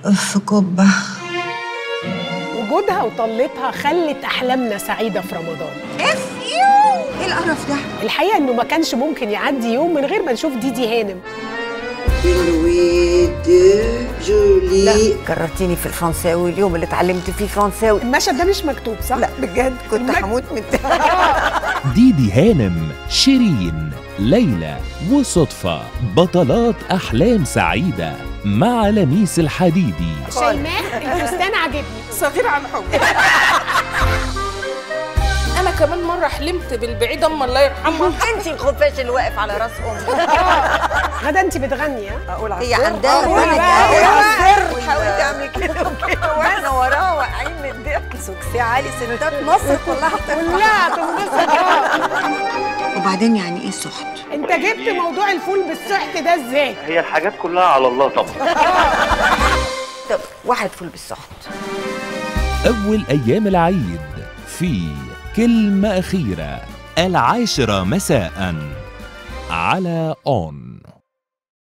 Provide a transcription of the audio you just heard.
في قبة وجودها وطلتها خلت احلامنا سعيده في رمضان اف يو ايه القرف ده الحقيقه انه ما كانش ممكن يعدي يوم من غير ما نشوف ديدي هانم لوي دو جولي كررتيني في الفرنساوي اليوم اللي اتعلمت فيه فرنساوي المشهد ده مش مكتوب صح؟ لا بجد كنت المك- هموت من ديدي هانم شيرين ليلى وصدفة بطلات أحلام سعيدة مع لميس الحديدي شيماء الفستان عاجبني صغير عن حب انا كمان مره حلمت بالبعيد اما الله يرحمها انت الخفاش اللي واقف على راس امك غدا انت بتغني ها؟ اقول هي عندها أقول بنت بقى، أقول أقول السر. السر حاولت اعمل كده وكده واحنا وراها واقعين من الضحك سكسي عالي ستات مصر كلها كلها تنبسط اه وبعدين يعني ايه سحت انت جبت موضوع الفول بالسحت ده ازاي؟ هي الحاجات كلها على الله طبعا طب واحد فول بالسحت أول أيام العيد في كلمة أخيرة العاشرة مساء على أون